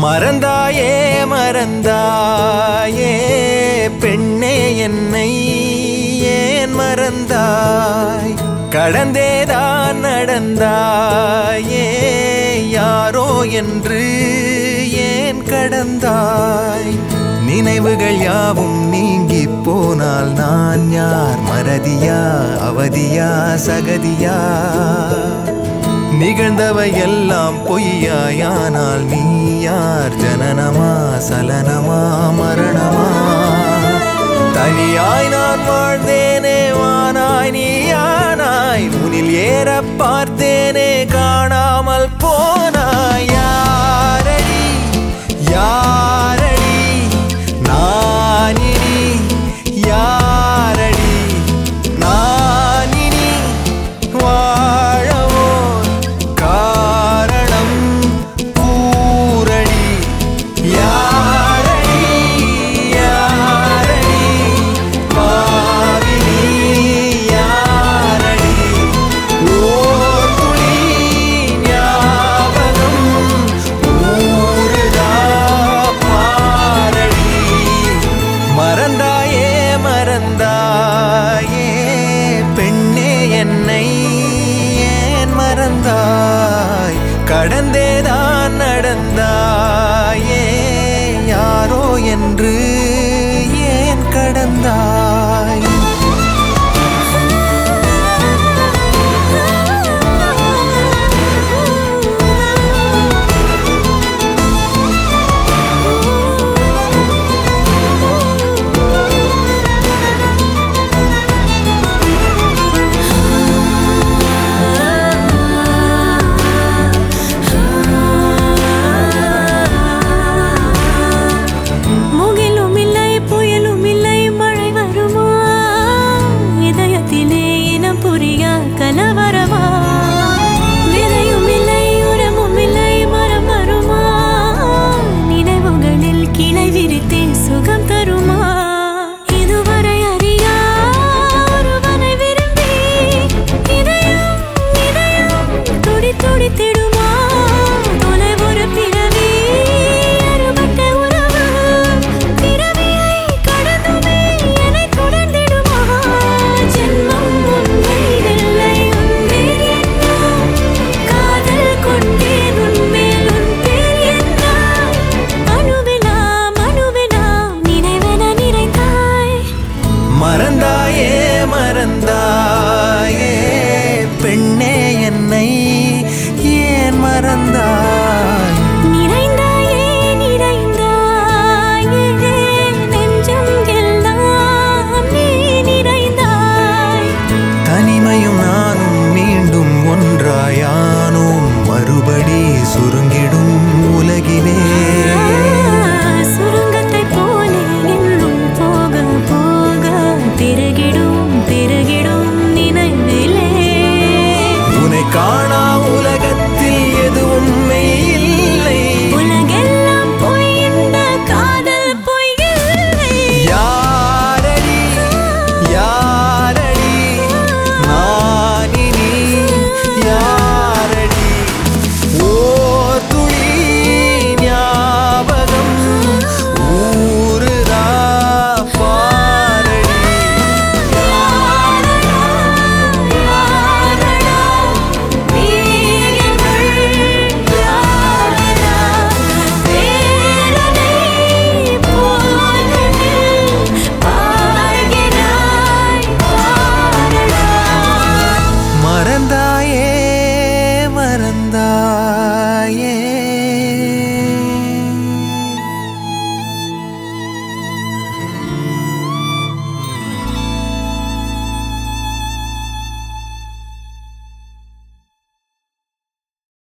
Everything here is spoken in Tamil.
மறந்தாயே மறந்தாயே பெண்ணே என்னை ஏன் மறந்தாய் கடந்தேதான் நடந்தாயே யாரோ என்று ஏன் கடந்தாய் நினைவுகள் யாவும் நீங்கி போனால் நான் யார் மறதியா அவதியா சகதியா நிகழ்ந்தவை எல்லாம் பொய்யாயானால் நீ யார் ஜனனமா சலனமா மரணமா தனியாய் நான் வாழ்ந்தேனே வானாய் நீயானாய் உனில் ஏற பார்த்தேனே காணாமல் போனாய் யாரடி யாரடி நானினி யாரடி நானினி வாழவோ காரணம் கூறடி யாரடி யாரடி பாவினி யாரடி ஓர் துளி ஞாபகம் ஊறுதா பாரடி மறந்தாயே மறந்தாயே பெண்ணே என்னை ஏன் மறந்தாய் கடந்தேதான் நடந்தாயே யாரோ என்று